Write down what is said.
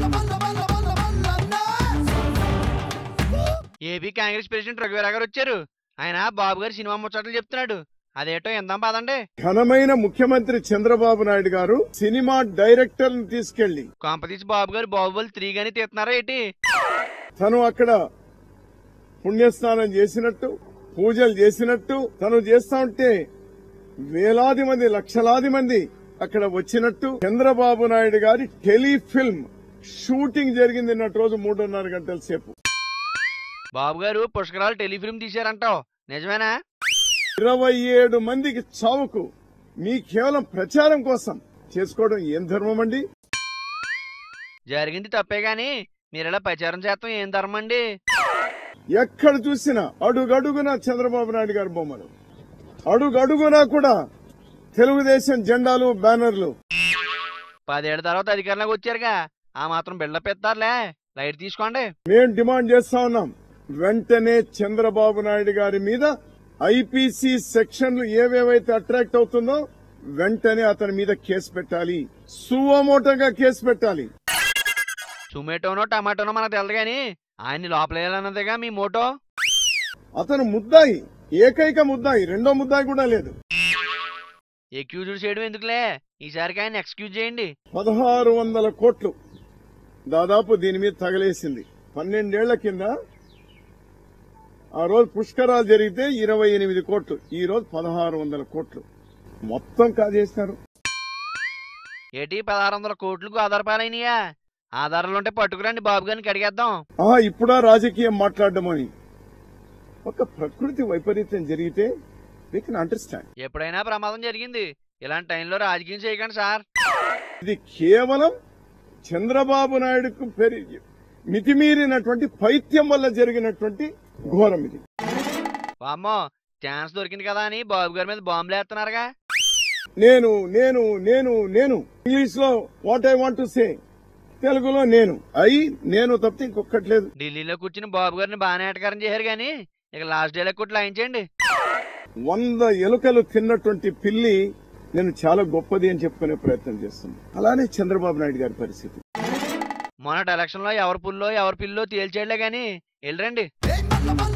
AP Congress president రఘువీరా గారు వచ్చారు ఆయన బాబు గారు సినిమా ముచ్చట్లు చెప్తున్నాడు అదేటో ఎందాం పదండి ఘనమైన ముఖ్యమంత్రి చంద్రబాబు నాయుడు గారు సినిమా డైరెక్టర్ ని తీసుకెళ్లి కాంపతీస్ బాబు గారు బాహుబలి త్రీ గాని తీస్తున్నారా ఏంటి తను అక్కడ పుణ్యస్నానం చేసినట్టు పూజలు చేసినట్టు తను చేస్తా ఉంటే వేలాది మంది లక్షలాది మంది అక్కడ వచ్చినట్టు చంద్రబాబు నాయుడు గారి టెలిఫిల్మ్ షూటింగ్ జరిగింది నిన్నటి రోజు మూడున్నర గంటల సేపు బాబు గారు పుష్కరాలు టెలిఫిల్మ్ తీశారంటావు నిజమేనా ఇరవై ఏడు మందికి చావుకు మీ కేవలం ప్రచారం కోసం చేసుకోవడం ఏం ధర్మం అండి జరిగింది తప్పే గాని మీరు ఇలా ప్రచారం చేస్తాం ఏం ధర్మం అండి ఎక్కడ చూసినా అడుగడుగునా చంద్రబాబు నాయుడు గారి బొమ్మలు అడుగడుగునా కూడా తెలుగుదేశం జెండాలు బ్యానర్లు పదేళ్ల తర్వాత అధికారంలోకి వచ్చారుగా ఆ మాత్రం బిల్డప్ ఇస్తారులే లైట్ తీసుకోండి మేం డిమాండ్ చేస్తా ఉన్నాం వెంటనే చంద్రబాబు నాయుడు గారి మీద ఐపీసీ సెక్షన్లు ఏవేవైతే అట్రాక్ట్ అవుతుందో వెంటనే అతని మీద కేసు పెట్టాలి సువమోటంగా కేసు పెట్టాలి టొమాటోనో టమాటోనో మనకు తెలదు గాని ఆయన్ని లోపలేయాలన్నదేగా మీ మోటో అతను ముద్దాయి ఏకైక ముద్దాయి రెండో ముద్దాయి కూడా లేదు ఎక్యూజ్డ్ చేయడం ఎందుకులే ఈసారికి ఆయన ఎక్స్క్యూజ్ చేయండి పదహారు వందల కోట్లు దాదాపు దీని మీద తగలేసింది పన్నెండేళ్ల కింద ఆ రోజు పుష్కరాలు జరిగితే ఇరవై ఎనిమిది కోట్లు ఈ రోజు పదహారు వందల కోట్లు మొత్తం కాజేసినారు ఏటి పదహారు వందల కోట్లకు ఆధారపాలైనయా ఆధారాలు ఉంటే పట్టుకురండి బాబు గారిని కడిగేద్దాం ఆ ఇప్పుడా రాజకీయం మాట్లాడడం అని ఒక ప్రకృతి వైపరీత్యం జరిగితే వీ కెన్ అండర్స్టాండ్ ఎప్పుడైనా ప్రమాదం జరిగింది ఇలాంటి టైంలో రాజకీయం చేయకండి సార్ ఇది కేవలం చంద్రబాబు నాయుడుకు పెరి మితిమీరినటువంటి పైత్యం వల్ల జరిగినటువంటి ఘోరం ఇది వామ్మో ఛాన్స్ దొరికింది కదా అని బాబు గారి మీద బాంబులు వేస్తున్నారుగా నేను నేను నేను నేను ఇంగ్లీష్ లో what I want to say తెలుగులో నేను అయి నేను తప్పితే ఇంకొకటి లేదు ఢిల్లీలో కూర్చుని బాబు గారిని బాగానే ఏటకారం చేశారు గాని ఇక లాస్ట్ డేలో కుట్లు లాయించండి వంద ఎలుకలు తిన్నటువంటి పిల్లి నేను చాలా గొప్పది అని చెప్పుకునే ప్రయత్నం చేస్తుంది అలానే చంద్రబాబు నాయుడు గారి పరిస్థితి మొన్నటి ఎలక్షన్ లో ఎవరి పుల్లో ఎవరి పిల్లో తేల్చేయలే గాని వెళ్ళరండి మల్ల మల్ల